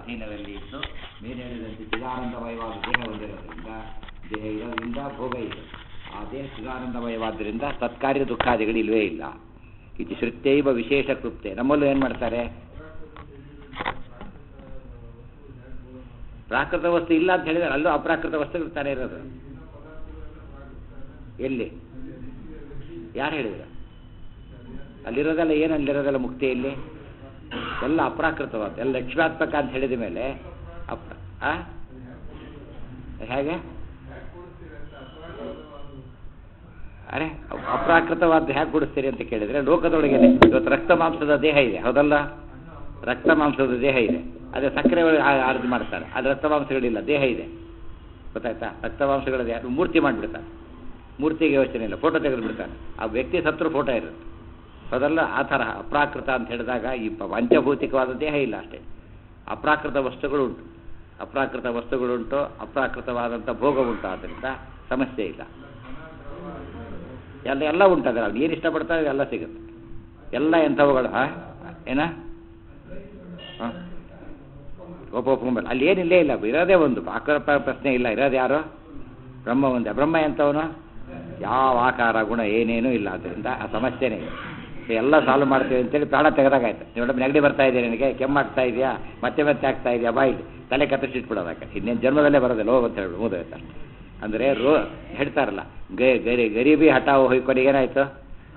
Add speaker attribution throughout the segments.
Speaker 1: ಅಧೀನದಲ್ಲಿ ಇದ್ದು ಮೇಲೆ ಹೇಳಿದಂತೆ ಚಿದಾನಂದಮಯವಾದ ದೇಹ ಹೊಂದಿರೋದ್ರಿಂದ ದೇಹ ಇರೋದ್ರಿಂದ ಭೋಗ ಇದೆ ಆ ದೇಹ ಚಿದಾನಂದಮಯವಾದ್ದರಿಂದ ತತ್ಕಾರ್ಯ ದುಃಖಾದಿಗಳು ಇಲ್ವೇ ಇಲ್ಲ ಇದು ಶ್ರುತ್ಯೈವ ವಿಶೇಷ ಕೃಪ್ತೆ ನಮ್ಮಲ್ಲೂ ಏನು ಮಾಡ್ತಾರೆ ಪ್ರಾಕೃತ ವಸ್ತು ಇಲ್ಲ ಅಂತ ಹೇಳಿದ್ರೆ ಅಲ್ಲೂ ಅಪ್ರಾಕೃತ ವಸ್ತುಗಳು ತಾನೇ ಇರೋದು ಎಲ್ಲಿ ಯಾರು ಹೇಳಿದ್ರು ಅಲ್ಲಿರೋದೆಲ್ಲ ಏನು ಅಲ್ಲಿರೋದೆಲ್ಲ ಮುಕ್ತಿಯಲ್ಲಿ ಎಲ್ಲ ಅಪ್ರಾಕೃತವಾದ ಎಲ್ಲ ಲಕ್ಷ್ಮ್ಯಾತ್ಮಕ ಅಂತ ಹೇಳಿದ ಮೇಲೆ ಅಪ್ ಆ? ಹೇಗೆ ಅರೆ ಅಪ್- ಅಪ್ರಾಕೃತವಾದ ಹೇಗೆ ಕೊಡಿಸ್ತೀರಿ ಅಂತ ಕೇಳಿದ್ರೆ ಲೋಕದೊಳಗೇನೆ ಇವತ್ತು ರಕ್ತ ಮಾಂಸದ ದೇಹ ಇದೆ ಹೌದಲ್ಲ ರಕ್ತ ಮಾಂಸದ ದೇಹ ಇದೆ ಅದೇ ಸಕ್ಕರೆ ಒಳಗೆ ಆ- ಅರ್ಜಿ ಮಾಡ್ತಾರೆ ಅದು ರಕ್ತ ಮಾಂಸಗಳಿಲ್ಲ ದೇಹ ಇದೆ ಗೊತ್ತಾಯ್ತಾ ರಕ್ತ ಮಾಂಸಗಳ ದೇಹ ಮೂರ್ತಿ ಮಾಡಿಬಿಡ್ತಾರೆ ಮೂರ್ತಿಗೆ ಯೋಚನೆ ಇಲ್ಲ ಫೋಟೋ ತೆಗೆದು ಬಿಡ್ತಾನೆ ಆ ವ್ಯಕ್ತಿ ಸತ್ರು ಫೋಟೋ ಇರುತ್ತೆ ಅದೆಲ್ಲ ಆ ಥರ ಅಪ್ರಾಕೃತ ಅಂತ ಹೇಳಿದಾಗ ಈ ಪ- ಪಂಚಭೌತಿಕವಾದ ದೇಹ ಇಲ್ಲ ಅಷ್ಟೇ ಅಪ್ರಾಕೃತ ವಸ್ತುಗಳು ಉಂಟು ಅಪ್ರಾಕೃತ ವಸ್ತುಗಳುಂಟು ಅಪ್ರಾಕೃತವಾದಂಥ ಭೋಗ ಉಂಟು ಆದ್ದರಿಂದ ಸಮಸ್ಯೆ ಇಲ್ಲ ಎಲ್ಲ ಎಲ್ಲ ಉಂಟು ಅವ್ರು ಏನು ಇಷ್ಟಪಡ್ತಾರೆ ಎಲ್ಲ ಸಿಗುತ್ತೆ ಎಲ್ಲ ಎಂಥವುಗಳು ಹಾಂ ಏನ ಹಾಂ ಒಬ್ಬ ಒಪ್ಕೊಂಬಲ್ಲ ಅಲ್ಲಿ ಏನಿಲ್ಲೇ ಇಲ್ಲ ಇರೋದೇ ಒಂದು ಆಕಾರ ಪ- ಪ್ರಶ್ನೆ ಇಲ್ಲ ಇರೋದು ಯಾರು ಬ್ರಹ್ಮ ಒಂದೇ ಬ್ರಹ್ಮ ಎಂಥವನು ಯಾವ ಆಕಾರ ಗುಣ ಏನೇನೂ ಇಲ್ಲ ಆದ್ದರಿಂದ ಆ ಸಮಸ್ಯೆನೇ ಇಲ್ಲ ಸೊ ಎಲ್ಲ ಸಾಲ್ವ್ ಮಾಡ್ತೀವಿ ಅಂತೇಳಿ ಪ್ರಾಣ ತೆಗೆದಾಗಾಯ್ತು ನೀವು ನೆಗಡಿ ಬರ್ತಾ ಇದೆ ನನಗೆ ಕೆಮ್ಮಾಗ್ತಾ ಇದೆಯಾ ಮತ್ತೆ ಮತ್ತೆ ಆಗ್ತಾ ಇದೆಯಾ ಬಾಯಿಲಿ ತಲೆ ಕತ್ತರಿಸಿಟ್ಬಿಡೋದಕ್ಕೆ ಇನ್ನೇನು ಜನ್ಮದಲ್ಲೇ ಬರೋದಿಲ್ಲ ಹೋಗು ಅಂತ ಹೇಳಿ ಮುಗಿದೋಯ್ತು ಅಷ್ಟೇ ಅಂದರೆ ರೋ ಹೇಳ್ತಾರಲ್ಲ ಗೈ ಗರಿ ಗರೀಬಿ ಹಠಾವು ಹೋಯ್ಕೊಂಡು ಏನಾಯ್ತು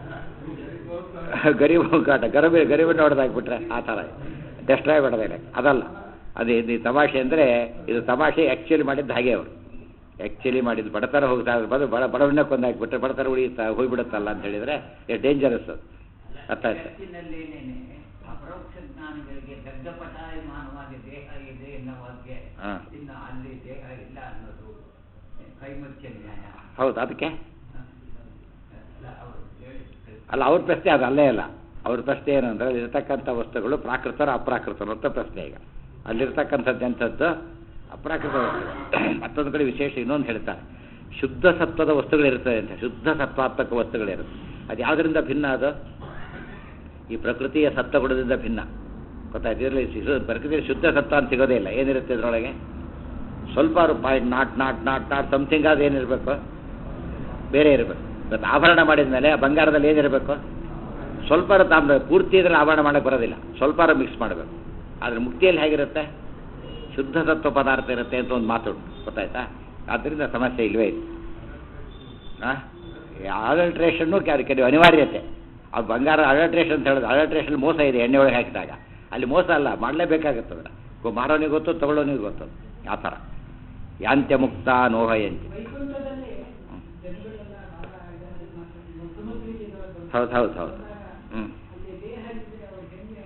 Speaker 1: ಗರೀಬ್ ಕಾಟ ಗರೀಬಿ ಗರೀಬನ್ನು ಹೊಡೆದಾಕ್ಬಿಟ್ರೆ ಆ ಥರ ಡೆಸ್ಟ್ರಾಯ್ ಮಾಡೋದೇನೆ ಅದಲ್ಲ ಅದು ಇದು ತಮಾಷೆ ಅಂದರೆ ಇದು ತಮಾಷೆ ಆ್ಯಕ್ಚುಲಿ ಮಾಡಿದ್ದು ಹಾಗೆ ಅವರು ಆ್ಯಕ್ಚುಲಿ ಮಾಡಿದ್ದು ಬಡತನ ಹೋಗ್ತಾ ಬದು ಬಡ ಬಡವನ್ನ ಕೊಂದಾಕ್ಬಿಟ್ರೆ ಬಡತನ ಉಳಿಯುತ್ತಾ ಹೋಗ್ಬಿಡುತ್ತಲ್ಲ ಅಂತ ಹೇಳಿದರೆ ಎಷ್ಟು ಡೇಂಜರಸ್ ಅದು ಅರ್ಥ ಆಯ್ತು
Speaker 2: ಜಗತ್ತಿನಲ್ಲೇನೇನೆ ಅಪರೋಕ್ಷ ಜ್ಞಾನಿಗಳಿಗೆ ದಗ್ಧಪಟಾಯಮಾನವಾಗಿ ದೇಹ ಇದೆ ಎನ್ನುವಾಗೆ
Speaker 1: ಹಾ.
Speaker 2: ಇನ್ನು ಅಲ್ಲಿ ದೇಹ ಇಲ್ಲ ಅನ್ನೋದು ಕೈಮುಚ್ಚ ನ್ಯಾಯ
Speaker 1: ಹೌದು ಅದಕ್ಕೆ
Speaker 2: ಅಲ್ಲ ಅವರು ಹೇಳಿದ್ರು
Speaker 1: ಅಲ್ಲ ಅವ್ರ ಪ್ರಶ್ನೆ ಅದು ಅಲ್ಲೇ ಅಲ್ಲ ಅವ್ರ ಪ್ರಶ್ನೆ ಏನು ಅಂದರೆ ಇರತಕ್ಕಂಥ ವಸ್ತುಗಳು ಪ್ರಾಕೃತರ ಅಪ್ರಾಕೃತರು ಅಂತ ಪ್ರಶ್ನೆ ಈಗ ಅಲ್ಲಿರ್ತಕ್ಕಂಥದ್ದು ಎಂಥದ್ದು ಅಪ್ರಾಕೃತ ವಸ್ತುಗಳು ಮತ್ತೊಂದು ಕಡೆ ವಿಶೇಷ ಇನ್ನೊಂದು ಹೇಳ್ತಾರೆ ಶುದ್ಧ ಸತ್ವದ ವಸ್ತುಗಳಿರ್ತದೆ ಅಂತ ಶುದ್ಧ ಸತ್ವಾತ್ಮಕ ವಸ್ತುಗಳಿರುತ್ತೆ ಅದು ಯಾವುದರಿಂದ ಭಿನ್ನ ಅದು ಈ ಪ್ರಕೃತಿಯ ಸತ್ವಗುಣದಿಂದ ಭಿನ್ನ ಗೊತ್ತಾಯ್ತು ಇದರಲ್ಲಿ ಶು- ಪ್ರಕೃತಿಯ ಶುದ್ಧ ಸತ್ವ ಅಂತ ಸಿಗೋದೇ ಇಲ್ಲ ಏನಿರುತ್ತೆ ಇದರೊಳಗೆ ಸ್ವಲ್ಪ point not not not not something ಅದು ಏನಿರಬೇಕು ಬೇರೆ ಇರಬೇಕು ಇವತ್ತು ಆಭರಣ ಮಾಡಿದ ಮೇಲೆ ಆ ಬಂಗಾರದಲ್ಲಿ ಏನಿರಬೇಕು ಸ್ವಲ್ಪ ತಾಮ್ರ ಪೂರ್ತಿ ಇದರಲ್ಲಿ ಆಭರಣ ಮಾಡೋಕ್ಕೆ ಬರೋದಿಲ್ಲ ಸ್ವಲ್ಪ ಮಿಕ್ಸ್ ಮಾಡಬೇಕು ಆದರೆ ಮುಕ್ತಿಯಲ್ಲಿ ಹೇಗಿರುತ್ತೆ ಶುದ್ಧ ತತ್ವ ಪದಾರ್ಥ ಇರುತ್ತೆ ಅಂತ ಒಂದು ಮಾತು ಉಂಟು ಗೊತ್ತಾಯ್ತಾ ಆದ್ದರಿಂದ ಸಮಸ್ಯೆ ಇಲ್ವೇ ಇಲ್ಲ ಅಡಲ್ಟ್ರೇಷನ್ನು ಕೆಲವು ಅನಿವಾರ್ಯತೆ ಆ ಬಂಗಾರ ಅಡಲ್ಟ್ರೇಷನ್ ಅಂತ ಹೇಳೋದು ಅಡಲ್ಟ್ರೇಷನ್ ಮೋಸ ಇದೆ ಎಣ್ಣೆ ಒಳಗೆ ಹಾಕಿದಾಗ ಅಲ್ಲಿ ಮೋಸ ಅಲ್ಲ ಮಾಡಲೇಬೇಕಾಗತ್ತೆ ಅದನ್ನು ಗೊ- ಮಾರೋನಿಗೆ ಗೊತ್ತು ತಗೊಳ್ಳೋನಿಗೆ ಗೊತ್ತು ಆ ಥರ ಯಾಂತ್ಯ ಮುಕ್ತ ನೋಹಯಂತಿ
Speaker 3: ವೈಕುಂಠದಲ್ಲಿ
Speaker 1: ಹ್ಮ್.
Speaker 3: ಜನಗಳೆಲ್ಲ ಮುಖ್ಯಮಂತ್ರಿ
Speaker 1: ಹೌದು ಹೌದು ಹೌದು ಹ್ಞೂ
Speaker 3: ಅಲ್ಲಿ ದೇಹ ಇದ್ರೆ ಅವ್ರ ಹೆಂಗೆ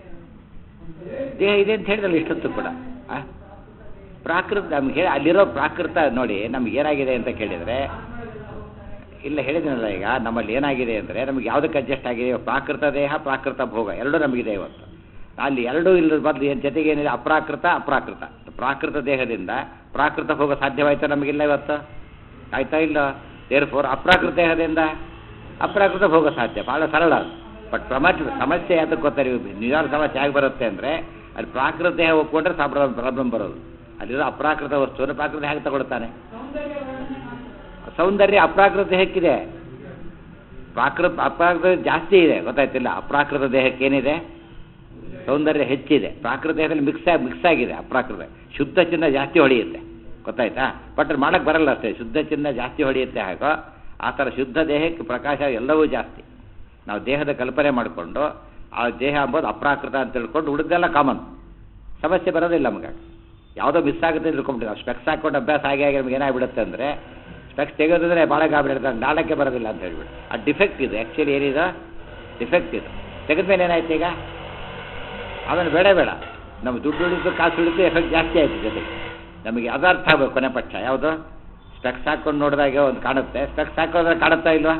Speaker 1: ದೇಹ ಇದೆ ಅಂತ ಹೇಳಿದ್ರಲ್ಲ ಇಷ್ಟೊತ್ತು ಕೂಡ ಆ? ಪ್ರಾಕೃತ ನಮ್ಗೆ ಹೇಳಿ ಅಲ್ಲಿರೋ ಪ್ರಾಕೃತ ನೋಡಿ ನಮ್ಗೆ ಏನಾಗಿದೆ ಅಂತ ಕೇಳಿದರೆ ಇಲ್ಲ ಹೇಳಿದ್ನಲ್ಲ ಈಗ ನಮ್ಮಲ್ಲಿ ಏನಾಗಿದೆ ಅಂದರೆ ನಮಗೆ ಯಾವುದಕ್ಕೆ ಅಡ್ಜಸ್ಟ್ ಆಗಿದೆ ಪ್ರಾಕೃತ ದೇಹ ಪ್ರಾಕೃತ ಭೋಗ ಎರಡೂ ನಮಗಿದೆ ಇವತ್ತು ಅಲ್ಲಿ ಎರಡೂ ಇಲ್ಲದ ಬದಲು ಏನು ಜೊತೆಗೆ ಏನಿದೆ ಅಪ್ರಾಕೃತ ಅಪ್ರಾಕೃತ ಪ್ರಾಕೃತ ದೇಹದಿಂದ ಪ್ರಾಕೃತ ಭೋಗ ಸಾಧ್ಯವಾಯ್ತಾ ನಮಗಿಲ್ಲ ಇವತ್ತು ಆಯ್ತಾ ಇಲ್ಲ ದೇರ್ ಫೋರ್ ಅಪ್ರಾಕೃತ ದೇಹದಿಂದ ಅಪ್ರಾಕೃತ ಭೋಗ ಸಾಧ್ಯ ಭಾಳ ಸರಳ ಅದು ಬಟ್ ಪ್ರಮಚ ಸಮಸ್ಯೆ ಯಾತಕ್ಕೆ ಗೊತ್ತಾರೆ ನಿಜವಾದ ಸಮಸ್ಯೆ ಹೇಗೆ ಬರುತ್ತೆ ಅಂದರೆ ಅಲ್ಲಿ ಪ್ರಾಕೃತ ದೇಹ ಒಪ್ಕೊಂಡ್ರೆ ಪ್ರಾಬ್ಲಮ್ ಪ್ರಾಬ್ಲಮ್ ಬರೋದು ಅಲ್ಲಿರೋ ಅಪ್ರಾಕೃತ ವಸ್ತುವನ್ನು ಪ್ರಾಕೃತ ಹೇಗೆ ತಗೊಳ್ತಾನೆ
Speaker 3: ಸೌಂದರ್ಯ ವರ್ಣನೆ ಮಾಡ್ತಾರೆ
Speaker 1: ಸೌಂದರ್ಯ ಅಪ್ರಾಕೃತ ದೇಹಕ್ಕಿದೆ ಪ್ರಾಕೃತ ಅಪ್ರಾಕೃತ ಜಾಸ್ತಿ ಇದೆ ಗೊತ್ತಾಯ್ತಿಲ್ಲ ಅಪ್ರಾಕೃತ ದೇಹಕ್ಕೆ ಏನಿದೆ ಸೌಂದರ್ಯ ಹೆಚ್ಚಿದೆ ಪ್ರಾಕೃತ ದೇಹದಲ್ಲಿ ಮಿಕ್ಸ್ ಆಗಿ ಮಿಕ್ಸ್ ಆಗಿದೆ ಅಪ್ರಾಕೃತ ಶುದ್ಧ ಚಿನ್ನ ಜಾಸ್ತಿ ಹೊಡೆಯುತ್ತೆ ಗೊತ್ತಾಯ್ತಾ ಬಟ್ ಅದು ಮಾಡಕ್ಕೆ ಬರಲ್ಲ ಅಷ್ಟೇ ಶುದ್ಧ ಚಿನ್ನ ಜಾಸ್ತಿ ಹೊಡೆಯುತ್ತೆ ಹಾಗೋ ಆ ಥರ ಶುದ್ಧ ದೇಹಕ್ಕೆ ಪ್ರಕಾಶ ಎಲ್ಲವೂ ಜಾಸ್ತಿ ನಾವು ದೇಹದ ಕಲ್ಪನೆ ಮಾಡಿಕೊಂಡು ಆ ದೇಹ ಅಂಬೋದು ಅಪ್ರಾಕೃತ ಅಂತ ತಿಳ್ಕೊಂಡು ಉಳಿದೆಲ್ಲ ಕಾಮನ್ ಸಮಸ್ಯೆ ಬರೋದಿಲ್ಲ ನಮಗೆ ಯಾವುದೋ ಮಿಸ್ ಆಗುತ್ತೆ ಅಂತ ತಿಳ್ಕೊಂಬಿಟ್ಟಿಲ್ಲ ಸ್ಪೆಕ್ಸ್ ಹಾಕೊಂಡು ಅಭ್ಯಾಸ ಆಗಿ ಆಗಿ ನಮ್ಗೆ ಏನಾಗ್ಬಿಡುತ್ತೆ ಅಂದರೆ ಸ್ಪೆಕ್ಸ್ ತೆಗೆಯೋದಂದ್ರೆ ಭಾಳ ಗಾಬರಿ ಇರ್ತದೆ ನಾಡಕ್ಕೆ ಬರೋದಿಲ್ಲ ಅಂತ ಹೇಳ್ಬಿಟ್ಟು ಆ ಡಿಫೆಕ್ಟ್ ಇದು ಆ್ಯಕ್ಚುಲಿ ಏನಿದೆ ಡಿಫೆಕ್ಟ್ ಇದು ತೆಗೆದ್ಮೇಲೆ ಏನಾಯ್ತು ಈಗ ಆಮೇಲೆ ಬೇಡ ಬೇಡ ನಮ್ಮ ದುಡ್ಡು ಉಳಿದು ಕಾಸು ಉಳಿದು ಎಫೆಕ್ಟ್ ಜಾಸ್ತಿ ಆಯಿತು ಜೊತೆಗೆ ನಮಗೆ ಅದು ಅರ್ಥ ಆಗಬೇಕು ಕೊನೆ ಪಕ್ಷ ಯಾವುದು ಸ್ಪೆಕ್ಸ್ ಹಾಕೊಂಡು ನೋಡಿದಾಗ ಒಂದು ಕಾಣುತ್ತೆ ಸ್ಪೆಕ್ಸ್ ಹಾಕೋದ್ರೆ ಕಾಣುತ್ತಾ ಇಲ್ವಾ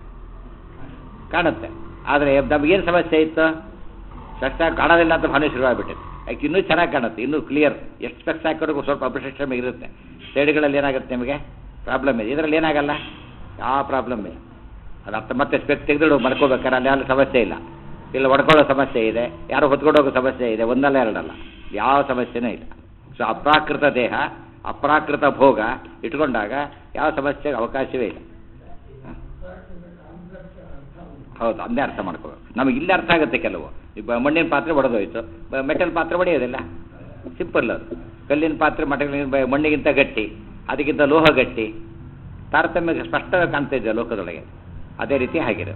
Speaker 1: ಕಾಣುತ್ತೆ ಆದರೆ ನಮಗೇನು ಸಮಸ್ಯೆ ಇತ್ತು ಸ್ಪೆಕ್ಸ್ ಹಾಕಿ ಕಾಣೋದಿಲ್ಲ ಅಂತ ಭಾವನೆ ಶುರುವಾಗ್ಬಿಟ್ಟಿದೆ ಯಾಕೆ ಇನ್ನೂ ಚೆನ್ನಾಗಿ ಕಾಣುತ್ತೆ ಇನ್ನೂ ಕ್ಲಿಯರ್ ಎಷ್ಟು ಸ್ಪೆಕ್ಸ್ ಹಾಕೋರ್ಗೂ ಸ್ವಲ್ಪ ಅಪ್ರಿಷಿಯೇಷನ್ ಇರುತ್ತೆ ಸೈಡ್ಗಳಲ್ಲಿ ಏನಾಗುತ್ತೆ ನಿಮಗೆ ಪ್ರಾಬ್ಲಮ್ ಇದೆ ಇದರಲ್ಲಿ ಏನಾಗಲ್ಲ ಯಾವ ಪ್ರಾಬ್ಲಮ್ ಇಲ್ಲ ಅದು ಅರ್ಥ ಮತ್ತೆ ಸ್ಪೆಕ್ಸ್ ತೆಗೆದು ಮಡ್ಕೋಬೇಕಾರೆ ಅಲ್ಲಿ ಅಲ್ಲಿ ಸಮಸ್ಯೆ ಇಲ್ಲ ಇಲ್ಲ ಹೊಡ್ಕೊಳ್ಳೋ ಸಮಸ್ಯೆ ಇದೆ ಯಾರು ಹೊತ್ಕೊಂಡು ಹೋಗೋ ಸಮಸ್ಯೆ ಇದೆ ಒಂದಲ್ಲ ಎರಡಲ್ಲ ಯಾವ ಸಮಸ್ಯೆನೂ ಇಲ್ಲ ಸೊ ಅಪ್ರಾಕೃತ ದೇಹ ಅಪ್ರಾಕೃತ ಭೋಗ ಇಟ್ಕೊಂಡಾಗ ಯಾವ ಸಮಸ್ಯೆಗೆ ಅವಕಾಶವೇ ಇಲ್ಲ ಹ. ಹೌದು ಅದನ್ನೇ ಅರ್ಥ ಮಾಡ್ಕೋಬೇಕು ನಮಗೆ ಇಲ್ಲಿ ಅರ್ಥ ಆಗುತ್ತೆ ಕೆಲವು ಈಗ ಮಣ್ಣಿನ ಪಾತ್ರೆ ಒಡೆದೋಯ್ತು ಮೆಟಲ್ ಪಾತ್ರೆ ಒಡೆಯೋದಿಲ್ಲ ಸಿಂಪಲ್ ಅದು ಕಲ್ಲಿನ ಪಾತ್ರೆ ಮಟಲಿನ ಮಣ್ಣಿಗಿಂತ ಗಟ್ಟಿ ಅದಕ್ಕಿಂತ ಲೋಹ ಗಟ್ಟಿ ತಾರತಮ್ಯ ಸ್ಪಷ್ಟವಾಗಿ ಕಾಣ್ತಾ ಇದೆ ಲೋಕದೊಳಗೆ ಅದೇ ರೀತಿ ಹಾಗಿದೆ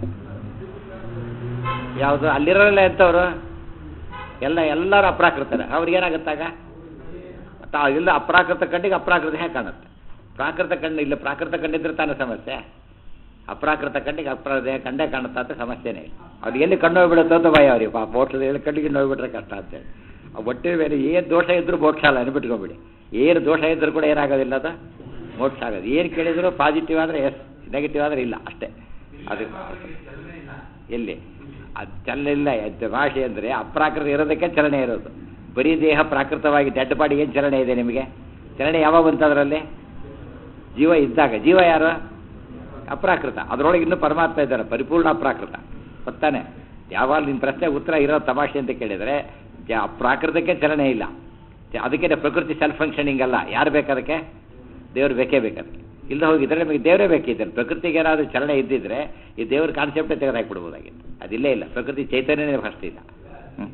Speaker 1: ಯಾವುದು ಅಲ್ಲಿರೋಲ್ಲ ಎಂಥವ್ರು ಎಲ್ಲ ಎಲ್ಲರೂ ಅಪ್ರಾಕೃತರೆ ಅವ್ರಿಗೇನಾಗುತ್ತಾಗ ತಾ ಇಲ್ಲ ಅಪ್ರಾಕೃತ ಕಣ್ಣಿಗೆ ಅಪ್ರಾಕೃತ ಹೇಗೆ ಕಾಣುತ್ತೆ ಪ್ರಾಕೃತ ಕಣ್ಣು ಇಲ್ಲ ಪ್ರಾಕೃತ ಕಣ್ಣಿದ್ರೆ ತಾನೇ ಸಮಸ್ಯೆ ಅಪ್ರಾಕೃತ ಕಣ್ಣಿಗೆ ಅಪ್ರಾಕೃತ ಹೇಗೆ ಕಂಡೇ ಕಾಣುತ್ತಾ ಅಂತ ಸಮಸ್ಯೆನೇ ಇಲ್ಲ ಅವ್ರಿಗೆ ಎಲ್ಲಿ ಕಣ್ಣು ಹೋಗ್ಬಿಡುತ್ತೆ ಅಂತ ಭಯ ಅವ್ರಿಗೆ ಪಾಪ ಹೋಟ್ಲದ ಎಲ್ಲಿ ಕಣ್ಣಿಗೆ ನೋಡ್ಬಿಟ್ರೆ ಕಷ್ಟ ಅಂತೇಳಿ ಆ ಹೊಟ್ಟೆ ಮೇಲೆ ಏನು ದೋಷ ಇದ್ರೂ ಮೋಕ್ಷ ಅಲ್ಲ ಅನ್ಬಿಟ್ಕೊಂಬಿಡಿ ಏನು ದೋಷ ಇದ್ರೂ ಕೂಡ ಏನಾಗೋದಿಲ್ಲ ಅದು ಮೋಕ್ಷ ಆಗೋದು ಏನು ಕೇಳಿದ್ರು ಪಾಸಿಟಿವ್ ಆದರೆ ಎಸ್ ನೆಗೆಟಿವ್ ಆದರೆ ಇಲ್ಲ ಅಷ್ಟೇ ಅದು ಎಲ್ಲಿ ಅದು ಚಲನೆ ಇಲ್ಲ ಎದ್ದು ಭಾಷೆ ಅಂದರೆ ಅಪ್ರಾಕೃತ ಇರೋದಕ್ಕೆ ಚಲನೆ ಇರೋದು ಬರೀ ದೇಹ ಪ್ರಾಕೃತವಾಗಿ ಡೆಡ್ ಬಾಡಿ ಏನು ಚಲನೆ ಇದೆ ನಿಮಗೆ ಚಲನೆ ಯಾವಾಗ ಬಂತು ಅದರಲ್ಲಿ ಜೀವ ಇದ್ದಾಗ ಜೀವ ಯಾರು ಅಪ್ರಾಕೃತ ಅದರೊಳಗೆ ಇನ್ನೂ ಪರಮಾತ್ಮ ಇದ್ದಾರೆ ಪರಿಪೂರ್ಣ ಅಪ್ರಾಕೃತ ಗೊತ್ತಾನೆ ಯಾವಾಗ ನಿಮ್ಮ ಪ್ರಶ್ನೆಗೆ ಉತ್ತರ ಇರೋ ತಮಾಷೆ ಅಂತ ಕೇಳಿದರೆ ಜ ಅಪ್ರಾಕೃತಕ್ಕೆ ಚಲನೆ ಇಲ್ಲ ಜ- ಅದಕ್ಕೆ ಪ್ರಕೃತಿ ಸೆಲ್ಫ್ ಫಂಕ್ಷನಿಂಗ್ ಅಲ್ಲ ಯಾರು ಬೇಕು ದೇವ್ರು ಬೇಕೇ ಬೇಕು ಅದಕ್ಕೆ ಇಲ್ಲ ಹೋಗಿದ್ರೆ ನಮಗೆ ದೇವರೇ ಬೇಕಿದ್ದಾರೆ ಪ್ರಕೃತಿಗೆ ಏನಾದರೂ ಚಲನೆ ಇದ್ದಿದ್ರೆ ಈ ದೇವ್ರ ಕಾನ್ಸೆಪ್ಟೇ ತೆಗೆದು ಹಾಕ್ಬಿಡ್ಬೋದಾಗಿತ್ತು ಅದಿಲ್ಲೇ ಇಲ್ಲ ಪ್ರಕೃತಿ ಚೈತನ್ಯನೇ ಫಸ್ಟ್ ಇಲ್ಲ ಹ್ಞೂ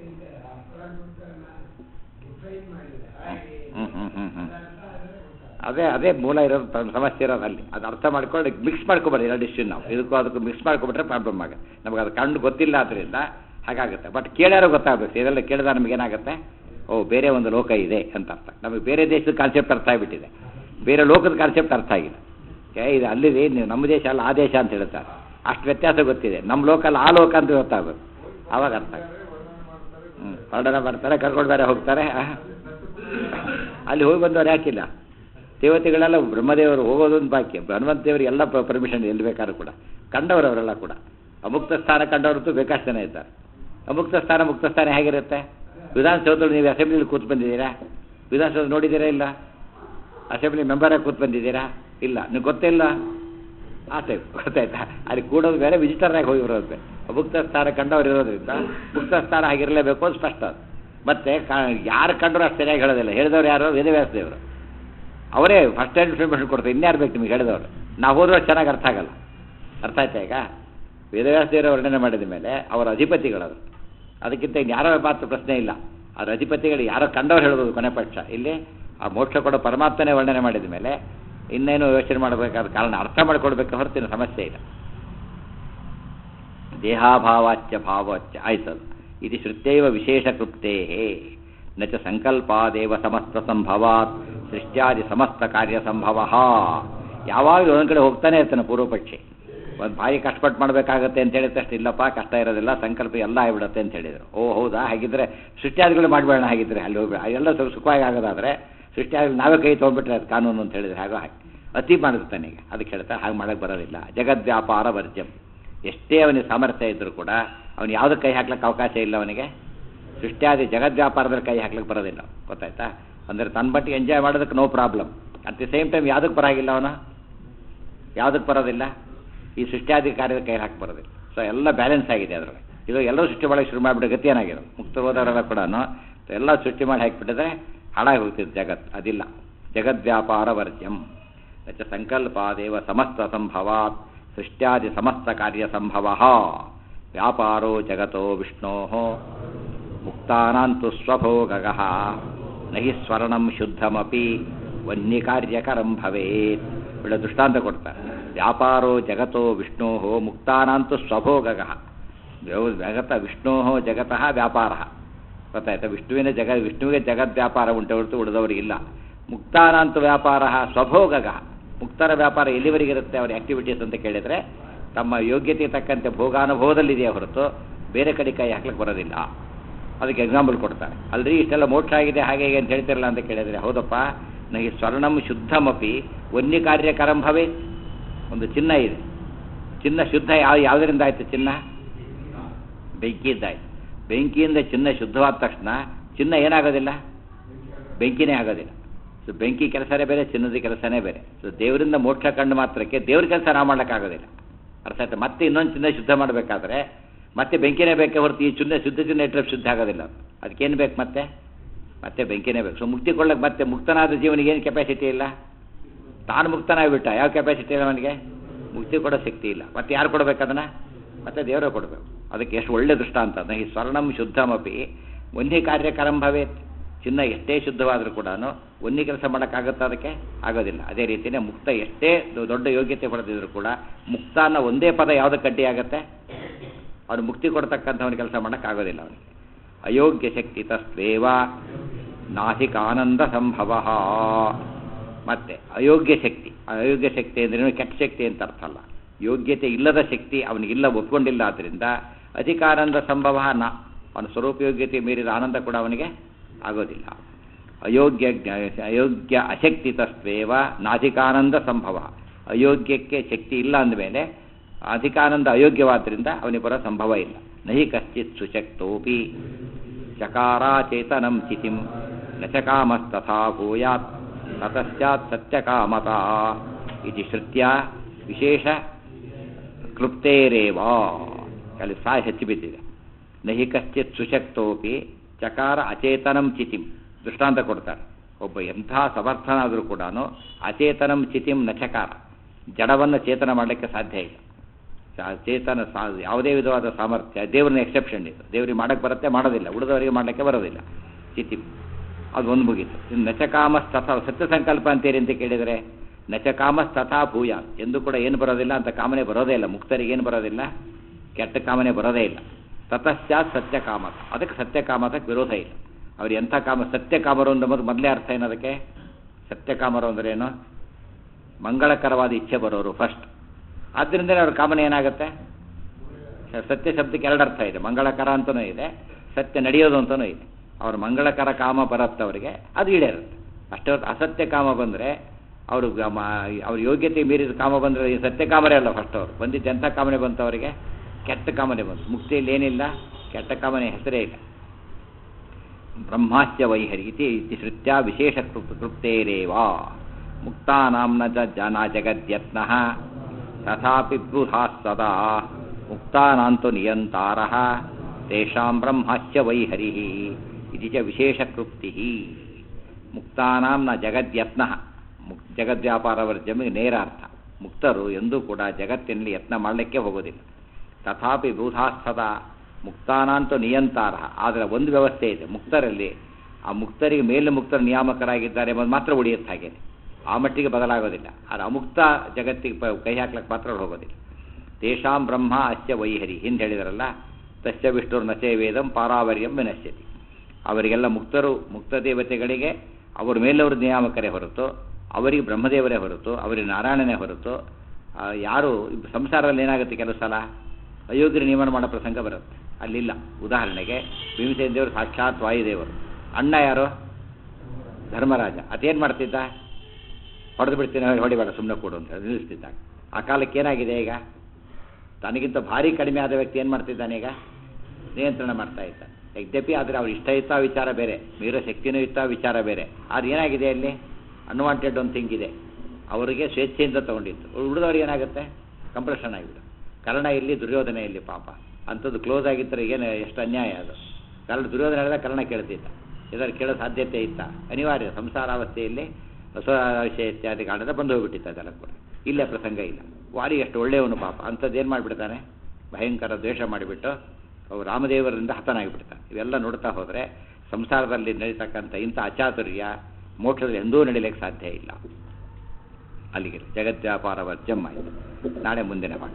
Speaker 1: ಹ್ಞೂ ಹ್ಞೂ ಹ್ಞೂ ಹ್ಞೂ ಅದೇ ಅದೇ ಮೂಲ ಇರೋದು ತ- ಸಮಸ್ಯೆ ಇರೋದು ಅಲ್ಲಿ ಅದು ಅರ್ಥ ಮಾಡ್ಕೊಂಡು ಮಿಕ್ಸ್ ಮಾಡ್ಕೊಬಾರ್ದು ಎರಡು ಇಶ್ಯೂ ನಾವು ಇದಕ್ಕೂ ಅದಕ್ಕೂ ಮಿಕ್ಸ್ ಮಾಡ್ಕೊಬಿಟ್ರೆ ಪ್ರಾಬ್ಲಮ್ ಆಗುತ್ತೆ ನಮಗೆ ಅದು ಕಂಡು ಗೊತ್ತಿಲ್ಲ ಆದ್ದರಿಂದ ಹಾಗಾಗುತ್ತೆ ಬಟ್ ಕೇಳ್ಯಾರೋ ಗೊತ್ತಾಗಬೇಕು ಇದೆಲ್ಲ ಕೇಳಿದ ನಮಗೇನಾಗುತ್ತೆ ಓ ಬೇರೆ ಒಂದು ಲೋಕ ಇದೆ ಅಂತ ಅರ್ಥ ನಮಗೆ ಬೇರೆ ದೇಶದ ಕಾನ್ಸೆಪ್ಟ್ ಅರ್ಥ ಆಗಿಬಿಟ್ಟಿದೆ ಬೇರೆ ಲೋಕದ ಕಾನ್ಸೆಪ್ಟ್ ಅರ್ಥ ಆಗಿಲ್ಲ ಏ ಇದು ಅಲ್ಲಿದೆ ನೀವು ನಮ್ಮ ದೇಶ ಅಲ್ಲ ಆ ದೇಶ ಅಂತ ಹೇಳ್ತಾರೆ ಅಷ್ಟು ವ್ಯತ್ಯಾಸ ಗೊತ್ತಿದೆ ನಮ್ಮ ಲೋಕ ಅಲ್ಲ ಆ ಲೋಕ ಅಂತ ಗೊತ್ತಾಗಬೇಕು ಆವಾಗ ಅರ್ಥ ಆಗುತ್ತೆ ಹ್ಞೂ ವರ್ಣನ ಮಾಡ್ತಾರೆ ಕರ್ಕೊಂಡು ಬೇರೆ ಹೋಗ್ತಾರೆ ಆ. ಅಲ್ಲಿ ಹೋಗಿ ಬಂದವ್ರು ಯಾಕಿಲ್ಲ ದೇವತೆಗಳೆಲ್ಲ ಬ್ರಹ್ಮದೇವರು ಹೋಗೋದೊಂದು ಬಾಕಿ ಹನುಮಂತ ದೇವರಿಗೆ ಎಲ್ಲ ಪರ್ಮಿಷನ್ ಎಲ್ಲಿ ಬೇಕಾದ್ರೂ ಕೂಡ ಕಂಡವರು ಅವರೆಲ್ಲ ಕೂಡ ಅಮುಕ್ತ ಸ್ಥಾನ ಕಂಡವರಂತೂ ಬೇಕಾಷ್ಟು ಜನ ಇದ್ದಾರೆ ಅಮುಕ್ತ ಸ್ಥಾನ ಮುಕ್ತ ಸ್ಥಾನ ಹೇಗಿರುತ್ತೆ ವಿಧಾನಸೌಧದಲ್ಲಿ ನೀವು ಅಸೆಂಬ್ಲಿಲಿ ಕೂತ್ ಬಂದಿದ್ದೀರಾ ವಿಧಾನಸೌಧ ನೋಡಿದ್ದೀರಾ ಇಲ್ಲ ಅಸೆಂಬ್ಲಿ ಮೆಂಬರಾಗಿ ಕೂತ್ ಬಂದಿದ್ದೀರಾ ಇಲ್ಲ ನೀವು ಗೊತ್ತಿಲ್ಲ ಆ ಟೈಪ್ ಗೊತ್ತಾಯ್ತಾ ಅಲ್ಲಿ ಕೂಡೋದು ಬೇರೆ ವಿಸಿಟರಾಗಿ ಹೋಗಿ ಬರೋದು ಬೇರೆ ಮುಕ್ತ ಸ್ಥಾನ ಕಂಡವ್ರು ಇರೋದ್ರಿಂದ ಮುಕ್ತ ಸ್ಥಾನ ಆಗಿರಲೇಬೇಕು ಅಂತ ಸ್ಪಷ್ಟ ಅದು ಮತ್ತೆ ಯಾರು ಕಂಡ್ರು ಅಷ್ಟು ಸರಿಯಾಗಿ ಹೇಳೋದಿಲ್ಲ ಹೇಳಿದವ್ರು ಯಾರು ವೇದವ್ಯಾಸ ದೇವರು ಅವರೇ ಫಸ್ಟ್ ಟೈಮ್ ಇನ್ಫಾರ್ಮೇಷನ್ ಕೊಡ್ತಾರೆ ಇನ್ಯಾರು ಬೇಕು ನಿಮಗೆ ಹೇಳಿದವರು ನಾವು ಹೋದ್ರೆ ಚೆನ್ನಾಗಿ ಅರ್ಥ ಆಗಲ್ಲ ಅರ್ಥ ಆಯ್ತಾ ಈಗ ವೇದವ್ಯಾಸ ದೇವರ ವರ್ಣನೆ ಮಾಡಿದ ಮೇಲೆ ಅವರ ಅಧಿಪತಿಗಳವರು ಅದಕ್ಕಿಂತ ಯಾರೋ ಮಾತ್ರ ಪ್ರಶ್ನೆ ಇಲ್ಲ ಅವ್ರ ಅಧಿಪತಿಗಳು ಯಾರೋ ಕಂಡವ್ರು ಹೇಳ್ಬೋದು ಕೊನೆ ಪಕ್ಷ ಇಲ್ಲಿ ಆ ಮೋಕ್ಷ ಕೊಡೋ ಪರಮಾತ್ಮನೇ ವರ್ಣನೆ ಮಾಡಿದ ಮೇಲೆ ಇನ್ನೇನು ಯೋಚನೆ ಮಾಡಬೇಕಾದ ಕಾರಣ ಅರ್ಥ ಮಾಡಿಕೊಡ್ಬೇಕು ಹೊರತಿನ ಸಮಸ್ಯೆ ಇಲ್ಲ ದೇಹಾಭಾವಾಚ್ಯ ಭಾವಾಚ್ಯ ಆಯ್ತದು ಇದು ಶ್ರುತ್ಯೈವ ವಿಶೇಷ ಕೃಪ್ತೇ ನ ಚ ಸಂಕಲ್ಪಾದೇವ ಸಮಸ್ತ ಸಂಭವಾತ್ ಸೃಷ್ಟ್ಯಾದಿ ಸಮಸ್ತ ಕಾರ್ಯ ಸಂಭವ ಯಾವಾಗಲೂ ಒಂದೊಂದು ಕಡೆ ಹೋಗ್ತಾನೆ ಇರ್ತಾನೆ ಪೂರ್ವಪಕ್ಷಿ ಒಂದು ಭಾರಿ ಕಷ್ಟಪಟ್ಟು ಮಾಡಬೇಕಾಗತ್ತೆ ಅಂತ ಹೇಳಿದ ತಕ್ಷಣ ಇಲ್ಲಪ್ಪ ಕಷ್ಟ ಇರೋದಿಲ್ಲ ಸಂಕಲ್ಪ ಎಲ್ಲ ಆಗಿಬಿಡುತ್ತೆ ಅಂತ ಹೇಳಿದರು ಓ ಹೌದಾ ಹಾಗಿದ್ರೆ ಸೃಷ್ಟ್ಯಾದಿಗಳು ಮಾಡಬೇಡ ಹಾಗಿದ್ರೆ ಅಲ್ಲಿ ಹೋಗ್ಬೇಡ ಎಲ್ಲ ಸ್ವಲ್ಪ ಸುಖವಾಗಿ ಆಗೋದಾದ್ರೆ ಸೃಷ್ಟಿಯಾಗಿ ನಾವೇ ಕೈ ತೊಗೊಂಡ್ಬಿಟ್ರೆ ಅದು ಕಾನೂನು ಅಂತ ಹೇಳಿದ್ರೆ ಹಾಗೋ ಹಾಗೆ ಅತಿ ಮಾಡಿರ್ತಾನೆ ಈಗ ಅದಕ್ಕೆ ಹೇಳ್ತಾರೆ ಹಾಗೆ ಮಾಡೋಕ್ಕೆ ಬರೋದಿಲ್ಲ ಜಗದ್ವ್ಯಾಪಾರ ವರ್ಜ್ಯಂ ಎಷ್ಟೇ ಅವನಿಗೆ ಸಾಮರ್ಥ್ಯ ಇದ್ದರೂ ಕೂಡ ಅವನು ಯಾವುದಕ್ಕೆ ಕೈ ಹಾಕ್ಲಿಕ್ಕೆ ಅವಕಾಶ ಇಲ್ಲ ಅವನಿಗೆ ಸೃಷ್ಟಿಯಾದಿ ಜಗದ್ವ್ಯಾಪಾರದಲ್ಲಿ ಕೈ ಹಾಕ್ಲಿಕ್ಕೆ ಬರೋದಿಲ್ಲ ಗೊತ್ತಾಯ್ತಾ ಅಂದರೆ ತನ್ನ ಬಟ್ಟಿಗೆ ಎಂಜಾಯ್ ಮಾಡೋದಕ್ಕೆ no problem at the same time ಯಾವುದಕ್ಕೆ ಬರಾಗಿಲ್ಲ ಅವನು ಯಾವುದಕ್ಕೆ ಬರೋದಿಲ್ಲ ಈ ಸೃಷ್ಟಿಯಾದಿ ಕಾರ್ಯದ ಕೈ ಹಾಕಿ ಬರೋದಿಲ್ಲ ಸೊ ಎಲ್ಲ ಬ್ಯಾಲೆನ್ಸ್ ಆಗಿದೆ ಅದರೊಳಗೆ ಇದು ಎಲ್ಲರೂ ಸೃಷ್ಟಿ ಮಾಡೋಕ್ಕೆ ಶುರು ಮಾಡಿಬಿಟ್ಟು ಗತಿ ಏನಾಗಿರೋದು ಮುಕ್ತ ಹೋದವರೆಲ್ಲ ಕೂಡ ಎಲ್ಲ ಸೃಷ್ಟಿ ಮಾಡಿ ಹಾಕಿಬಿಟ್ಟಿದ್ರೆ ಹಾಳಾಗಿ ಹೋಗ್ತಿದ್ದು ಜಗತ್ ಅದಿಲ್ಲ ಜಗದ್ವ್ಯಾಪಾರ ವರ್ಜ್ಯಂ ಚ ಸಂಕಲ್ಪಾದೇವ ಸಮಸ್ತ ಸಂಭವಾತ್ ಸೃಷ್ಟ್ಯಾದಿ ಸಮಸ್ತ ಕಾರ್ಯ ಸಂಭವ ವ್ಯಾಪಾರೋ ಜಗತೋ ವಿಷ್ಣೋ ಮುಕ್ತಾನಾಂತು ಸ್ವಭೋಗಗ ನಹಿ ಸ್ವರ್ಣಂ ಶುದ್ಧಮಪಿ ವನ್ಯಕಾರ್ಯಕರಂ ಭವೇತ್ ಒಳ್ಳೆ ದೃಷ್ಟಾಂತ ಕೊಡ್ತಾರೆ ವ್ಯಾಪಾರೋ ಜಗತೋ ವಿಷ್ಣೋ ಮುಕ್ತಾನಾಂತು ಸ್ವಭೋಗಗ ಜಗತ ವಿಷ್ಣೋ ಜಗತಃ ವ್ಯಾಪಾರ ಗೊತ್ತಾಯ್ತಾ ವಿಷ್ಣುವಿನ ಜಗ ವಿಷ್ಣುವಿಗೆ ಜಗದ್ ವ್ಯಾಪಾರ ಉಂಟೆ ಹೊರತು ಉಳಿದವರಿಗಿಲ್ಲ ಮುಕ್ತಾನಾಂತ ವ್ಯಾಪಾರ ಸ್ವಭೋಗಗ ಮುಕ್ತರ ವ್ಯಾಪಾರ ಎಲ್ಲಿವರೆಗಿರುತ್ತೆ ಅವರ ಆಕ್ಟಿವಿಟೀಸ್ ಅಂತ ಕೇಳಿದರೆ ತಮ್ಮ ಯೋಗ್ಯತೆಗೆ ತಕ್ಕಂತೆ ಭೋಗಾನುಭವದಲ್ಲಿದೆಯೇ ಹೊರತು ಬೇರೆ ಕಡೆ ಕೈ ಹಾಕ್ಲಿಕ್ಕೆ ಬರೋದಿಲ್ಲ ಅದಕ್ಕೆ ಎಕ್ಸಾಂಪಲ್ ಕೊಡ್ತಾರೆ ಅಲ್ರಿ ಇಷ್ಟೆಲ್ಲ ಮೋಕ್ಷ ಆಗಿದೆ ಹಾಗೆ ಹೀಗೆ ಅಂತ ಹೇಳ್ತಿರಲ್ಲ ಅಂತ ಕೇಳಿದರೆ ಹೌದಪ್ಪ ನನಗೆ ಸ್ವರ್ಣಂ ಶುದ್ಧಮಪಿ ವನ್ಯ ಕಾರ್ಯಕರಂ ಭವೇ ಒಂದು ಚಿನ್ನ ಇದೆ ಚಿನ್ನ ಶುದ್ಧ ಯಾವ ಯಾವುದರಿಂದ ಆಯ್ತು ಚಿನ್ನ ಬೆಂಕಿಯಿಂದಾಯ್ತು ಬೆಂಕಿಯಿಂದ ಚಿನ್ನ ಶುದ್ಧವಾದ ತಕ್ಷಣ ಚಿನ್ನ ಏನಾಗೋದಿಲ್ಲ ಬೆಂಕಿನೇ ಆಗೋದಿಲ್ಲ ಸೊ ಬೆಂಕಿ ಕೆಲಸನೇ ಬೇರೆ ಚಿನ್ನದ ಕೆಲಸನೇ ಬೇರೆ ಸೊ ದೇವರಿಂದ ಮೋಕ್ಷ ಕಂಡು ಮಾತ್ರಕ್ಕೆ ದೇವ್ರ ಕೆಲಸ ನಾವು ಮಾಡೋಕ್ಕಾಗೋದಿಲ್ಲ ಅರ್ಥ ಆಯ್ತಾ ಮತ್ತೆ ಇನ್ನೊಂದು ಚಿನ್ನ ಶುದ್ಧ ಮಾಡಬೇಕಾದ್ರೆ ಮತ್ತೆ ಬೆಂಕಿನೇ ಬೇಕೇ ಹೊರತು ಈ ಚಿನ್ನ ಶುದ್ಧ ಚಿನ್ನ ಇಟ್ಟರೆ ಶುದ್ಧ ಆಗೋದಿಲ್ಲ ಅದಕ್ಕೇನು ಬೇಕು ಮತ್ತೆ ಮತ್ತೆ ಬೆಂಕಿನೇ ಬೇಕು ಸೊ ಮುಕ್ತಿ ಕೊಳ್ಳಕ್ಕೆ ಮತ್ತೆ ಮುಕ್ತನಾದ ಜೀವನಿಗೆ ಏನು ಕೆಪಾಸಿಟಿ ಇಲ್ಲ ತಾನು ಮುಕ್ತನಾಗ್ಬಿಟ್ಟ ಯಾವ ಕೆಪಾಸಿಟಿ ಇಲ್ಲ ಅವನಿಗೆ ಮುಕ್ತಿ ಕೊಡೋ ಶಕ್ತಿ ಇಲ್ಲ ಮತ್ತೆ ಯಾರು ಕೊಡ್ಬೇಕು ಅದನ್ನು ಮತ್ತೆ ದೇವರೇ ಕೊಡಬೇಕು ಅದಕ್ಕೆ ಎಷ್ಟು ಒಳ್ಳೆ ದೃಷ್ಟಾಂತ ಅಂದ್ರೆ ಈ ಸ್ವರ್ಣಂ ಶುದ್ಧಮಪಿ ಒಂದೇ ಕಾರ್ಯಕರಂ ಭವೇತ್ ಚಿನ್ನ ಎಷ್ಟೇ ಶುದ್ಧವಾದರೂ ಕೂಡ ಒಂದೇ ಕೆಲಸ ಮಾಡೋಕ್ಕಾಗುತ್ತಾ ಅದಕ್ಕೆ ಆಗೋದಿಲ್ಲ ಅದೇ ರೀತಿಯೇ ಮುಕ್ತ ಎಷ್ಟೇ ದೊ- ದೊಡ್ಡ ಯೋಗ್ಯತೆ ಪಡೆದಿದ್ರು ಕೂಡ ಮುಕ್ತ ಅನ್ನೋ ಒಂದೇ ಪದ ಯಾವುದಕ್ಕೆ ಅಡ್ಡಿ ಆಗುತ್ತೆ ಅವನು ಮುಕ್ತಿ ಕೊಡ್ತಕ್ಕಂಥವನ ಕೆಲಸ ಮಾಡೋಕ್ಕಾಗೋದಿಲ್ಲ ಅವನಿಗೆ ಅಯೋಗ್ಯ ಶಕ್ತಿ ತಸ್ವೇವ ನಾಸಿಕ ಆನಂದ ಸಂಭವ ಮತ್ತೆ ಅಯೋಗ್ಯ ಶಕ್ತಿ ಅಯೋಗ್ಯ ಶಕ್ತಿ ಅಂದ್ರೆ ಕೆಟ್ಟ ಶಕ್ತಿ ಅಂತ ಅರ್ಥ ಅಲ್ಲ ಯೋಗ್ಯತೆ ಇಲ್ಲದ ಶಕ್ತಿ ಅವನಿಗಿಲ್ಲ ಒಪ್ಕೊಂಡಿಲ್ಲ ಆದ್ದರಿಂದ ಅಧಿಕಾನಂದ ಸಂಭವ ನ ಅವನ ಸ್ವರೂಪಯೋಗ್ಯತೆ ಮೀರಿದ ಆನಂದ ಕೂಡ ಅವನಿಗೆ ಆಗೋದಿಲ್ಲ ಅಯೋಗ್ಯ ಜ್ಞ- ಅಯೋಗ್ಯ ಅಶಕ್ತಿ ತಸ್ವೇವ ನಾಧಿಕಾನಂದ ಸಂಭವ ಅಯೋಗ್ಯಕ್ಕೆ ಶಕ್ತಿ ಇಲ್ಲ ಅಂದಮೇಲೆ ಅಧಿಕಾನಂದ ಅಯೋಗ್ಯವಾದ್ದರಿಂದ ಅವನಿಗೆ ಬರೋ ಸಂಭವ ಇಲ್ಲ ನಹಿ ಕಶ್ಚಿತ್ ಸುಶಕ್ತೋಪಿ ಚಕಾರಾಚೇತನಂ ಚಿತಿಂ ನ ಚಕಾಮಸ್ತಥಾ ಭೂಯಾತ್ ತತಶ್ಚಾತ್ ಸತ್ಯಕಾಮತಾ ಇತಿ ಶ್ರುತ್ಯ ವಿಶೇಷ ಕ್ಲುಪ್ತೇರೇವ ಅಲ್ಲಿ ಸಾ ಹೆಚ್ಚು ಬಿದ್ದಿದೆ ನಹಿ ಕಶ್ಚಿತ್ ಸುಶಕ್ತೋಪಿ ಚಕಾರ ಅಚೇತನಂ ಚಿತಿಂ ದೃಷ್ಟಾಂತ ಕೊಡ್ತಾರೆ ಒಬ್ಬ ಎಂಥ ಸಮರ್ಥನಾದರೂ ಕೂಡ ಅಚೇತನಂ ಚಿತಿಂ ನ ಚಕಾರ ಜಡವನ್ನು ಚೇತನ ಮಾಡಲಿಕ್ಕೆ ಸಾಧ್ಯ ಇಲ್ಲ ಚ- ಚೇತನ ಸಾ ಯಾವುದೇ ವಿಧವಾದ ಸಾಮರ್ಥ್ಯ ದೇವ್ರನ್ನ ಎಕ್ಸೆಪ್ಷನ್ ಇದು ದೇವ್ರಿಗೆ ಮಾಡಕ್ಕೆ ಬರುತ್ತೆ ಮಾಡೋದಿಲ್ಲ ಉಳಿದವರಿಗೆ ಮಾಡಲಿಕ್ಕೆ ಬರೋದಿಲ್ಲ ಚಿತಿಂ ಅದು ಒಂದು ಮುಗೀತು ಇನ್ನು ನಚಕಾಮಸ್ತಥ ಸತ್ಯ ಸಂಕಲ್ಪ ಅಂತೀರಿ ಅಂತ ಕೇಳಿದರೆ ನಚಕಾಮಸ್ತಥಾ ಭೂಯ ಎಂದು ಕೂಡ ಏನು ಬರೋದಿಲ್ಲ ಅಂತ ಕಾಮನೆ ಬರೋದೇ ಇಲ್ಲ ಮುಕ್ತರಿಗೆ ಏನು ಬರೋದಿಲ್ಲ ಕೆಟ್ಟ ಕಾಮನೆ ಬರೋದೇ ಇಲ್ಲ ತತಶ್ಚಾತ್ ಸತ್ಯಕಾಮತ ಅದಕ್ಕೆ ಸತ್ಯಕಾಮತಕ್ಕೆ ವಿರೋಧ ಇಲ್ಲ ಅವ್ರು ಎಂಥ ಕಾಮ ಸತ್ಯಕಾಮರು ಅಂದ್ರೆ ಮೊದಲು ಮೊದಲೇ ಅರ್ಥ ಏನದಕ್ಕೆ ಸತ್ಯಕಾಮರು ಅಂದ್ರೆ ಏನು ಮಂಗಳಕರವಾದ ಇಚ್ಛೆ ಬರೋರು ಫಸ್ಟ್ ಆದ್ದರಿಂದ ಅವ್ರ ಕಾಮನೆ ಏನಾಗುತ್ತೆ ಸ- ಸತ್ಯ ಶಬ್ದಕ್ಕೆ ಎರಡು ಅರ್ಥ ಇದೆ ಮಂಗಳಕರ ಅಂತಲೂ ಇದೆ ಸತ್ಯ ನಡೆಯೋದು ಅಂತಲೂ ಇದೆ ಅವ್ರ ಮಂಗಳಕರ ಕಾಮ ಬರುತ್ತೆ ಅವರಿಗೆ ಅದು ಈಡೇರುತ್ತೆ ಅಷ್ಟೇ ಹೊರ್ತು ಅಸತ್ಯ ಕಾಮ ಬಂದರೆ ಅವರು ಅವ್ರ ಯೋಗ್ಯತೆ ಮೀರಿದ ಕಾಮ ಬಂದರೆ ಈ ಸತ್ಯ ಕಾಮರೇ ಅಲ್ಲ ಫಸ್ಟ್ ಅವರು ಬಂದಿದ್ದು ಎಂಥ ಕಾಮನೆ ಬಂತು ಅವರಿಗೆ ಕೆಟ್ಟ ಕಾಮನೆ ಬಂತು ಮುಕ್ತಿಯಲ್ಲಿ ಏನಿಲ್ಲ ಕೆಟ್ಟ ಕಾಮನೆ ಹೆಸರೇ ಇಲ್ಲ ಬ್ರಹ್ಮಾಸ್ಯ ವೈಹರಿ ಇತಿ ಇತಿ ಶ್ರುತ್ಯ ವಿಶೇಷ ಕೃಪ್ ಕೃಪ್ತೇರೇವ ಮುಕ್ತಾನಾಂನ ಚ ಜನ ಜಗದ್ಯತ್ನಃ ತಥಾಪಿ ಬೃಹಾ ಸದಾ ಮುಕ್ತಾನಾಂತು ನಿಯಂತಾರಃ ತೇಷಾಂ ಬ್ರಹ್ಮಾಸ್ಯ ವೈಹರಿ ಇತಿ ಚ ವಿಶೇಷ ಕೃಪ್ತಿ ಮುಕ್ತಾನಾಂ ನ ಜಗದ್ಯತ್ನಃ ಮುಕ್ ಜಗದ್ವ್ಯಾಪಾರವರ್ಜಮಿಗೆ ನೇರ ಅರ್ಥ ಮುಕ್ತರು ಎಂದೂ ಕೂಡ ಜಗತ್ತಿನಲ್ಲಿ ಯತ್ನ ಮಾಡಲಿಕ್ಕೆ ಹೋಗೋದಿಲ್ಲ ತಥಾಪಿ ಬೂಧಾಸ್ಥದ ಮುಕ್ತಾನಾಂತು ನಿಯಂತಾರ ಆದರೆ ಒಂದು ವ್ಯವಸ್ಥೆ ಇದೆ ಮುಕ್ತರಲ್ಲಿ ಆ ಮುಕ್ತರಿಗೆ ಮೇಲೆ ಮುಕ್ತರ ನಿಯಾಮಕರಾಗಿದ್ದಾರೆ ಎಂಬುದು ಮಾತ್ರ ಉಳಿಯುತ್ತೆ ಹಾಗೆ ಆ ಮಟ್ಟಿಗೆ ಬದಲಾಗೋದಿಲ್ಲ ಆದರೆ ಅಮುಕ್ತ ಜಗತ್ತಿಗೆ ಪ- ಕೈ ಹಾಕ್ಲಿಕ್ಕೆ ಮಾತ್ರ ಅವ್ರು ಹೋಗೋದಿಲ್ಲ ತೇಷಾಂ ಬ್ರಹ್ಮ ಅಸ್ಯ ವೈಹರಿ ಹಿಂದೆ ಹೇಳಿದಾರಲ್ಲ ತಸ್ಯ ವಿಷ್ಣುರ್ ನಚೇ ವೇದಂ ಪಾರಾವರ್ಯಂ ವಿನಶ್ಯತಿ ಅವರಿಗೆಲ್ಲ ಮುಕ್ತರು ಮುಕ್ತ ದೇವತೆಗಳಿಗೆ ಅವ್ರ ಮೇಲವರು ನಿಯಾಮಕರೇ ಹೊರತು ಅವರಿಗೆ ಬ್ರಹ್ಮದೇವರೇ ಹೊರತು ಅವರಿಗೆ ನಾರಾಯಣನೇ ಹೊರತು ಆ, ಯಾರು ಸಂಸಾರದಲ್ಲಿ ಏನಾಗುತ್ತೆ ಕೆಲವು ಸಲ ಅಯೋಗ್ಯರ ನಿಯಮನ ಮಾಡೋ ಪ್ರಸಂಗ ಬರುತ್ತೆ ಅಲ್ಲಿಲ್ಲ ಉದಾಹರಣೆಗೆ ಭೀಮಸೇನ ದೇವರು ಸಾಕ್ಷಾತ್ ವಾಯುದೇವರು ಅಣ್ಣ ಯಾರು ಧರ್ಮರಾಜ ಅದೇನು ಮಾಡ್ತಿದ್ದ ಹೊಡೆದು ಬಿಡ್ತೀನಿ ಹೊಡಿಬೇಡ ಸುಮ್ಮನೆ ಕೊಡು ಅಂತ ಹೇಳಿ ನಿಲ್ಲಿಸ್ತಿದ್ದ ಆ ಕಾಲಕ್ಕೆ ಏನಾಗಿದೆ ಈಗ ತನಗಿಂತ ಭಾರಿ ಕಡಿಮೆ ಆದ ವ್ಯಕ್ತಿ ಏನು ಮಾಡ್ತಿದ್ದಾನೆ ಈಗ ನಿಯಂತ್ರಣ ಮಾಡ್ತಾ ಇದ್ದ ಯದ್ಯಪಿ ಆದರೆ ಅವ್ರ ಇಷ್ಟ ಇತ್ತ ವಿಚಾರ ಬೇರೆ ಮೀರೋ ಶಕ್ತಿನೂ ಇತ್ತ ವಿಚಾರ ಬೇರೆ ಆದ್ರೆ ಏನಾಗಿದೆ ಅಲ್ಲಿ ಅನ್ವಾಂಟೆಡ್ ಒಂದು ಥಿಂಗ್ ಇದೆ ಅವರಿಗೆ ಸ್ವೇಚ್ಛೆಯಿಂದ ತಗೊಂಡಿತ್ತು ಉಳಿದವ್ರಿಗೆ ಏನಾಗುತ್ತೆ ಕಂಪ್ರೆಷನ್ ಆಗಿಬಿಡು ಕರ್ಣ ಇಲ್ಲಿ ದುರ್ಯೋಧನ ಇಲ್ಲಿ ಪಾಪ ಅಂಥದ್ದು ಕ್ಲೋಸ್ ಆಗಿದ್ದರೆ ಏನು ಎಷ್ಟು ಅನ್ಯಾಯ ಅದು ಕರ್ಣ ದುರ್ಯೋಧನ ಹೇಳಿದಾಗ ಕರ್ಣ ಕೇಳ್ತಿದ್ದ ಇದರ ಕೇಳೋ ಸಾಧ್ಯತೆ ಇತ್ತ ಅನಿವಾರ್ಯ ಸಂಸಾರಾವಸ್ಥೆಯಲ್ಲಿ ಹೊಸ ವಿಷಯ ಇತ್ಯಾದಿ ಕಾರಣದ ಬಂದು ಹೋಗ್ಬಿಟ್ಟಿತ್ತು ಅದೆಲ್ಲ ಕೂಡ ಇಲ್ಲೇ ಪ್ರಸಂಗ ಇಲ್ಲ ವಾರಿ ಎಷ್ಟು ಒಳ್ಳೆಯವನು ಪಾಪ ಅಂಥದ್ದು ಏನು ಮಾಡಿಬಿಡ್ತಾನೆ ಭಯಂಕರ ದ್ವೇಷ ಮಾಡಿಬಿಟ್ಟು ಅವು ರಾಮದೇವರಿಂದ ಹತನಾಗಿಬಿಡ್ತಾನೆ ಇವೆಲ್ಲ ನೋಡ್ತಾ ಹೋದರೆ ಸಂಸಾರದಲ್ಲಿ ನಡೀತಕ್ಕಂಥ ಇಂಥ ಅಚಾತುರ್ಯ ಮೋಕ್ಷದಲ್ಲಿ ಎಂದೂ ನಡೀಲಿಕ್ಕೆ ಸಾಧ್ಯ ಇಲ್ಲ ಅಲ್ಲಿಗೆ ಜಗದ್ವ್ಯಾಪಾರ ವರ್ಜಮ್ ಆಯಿತು ನಾಳೆ ಮುಂದಿನ ಪಾಠ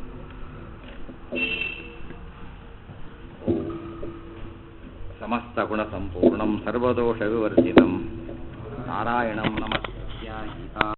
Speaker 1: ಸಮಸ್ತ ಗುಣ ಸಂಪೂರ್ಣಂ ಸರ್ವದೋಷ ವಿವರ್ಜಿತಂ ನಾರಾಯಣಂ ನಮಸ್ಯ ಗೀತಾ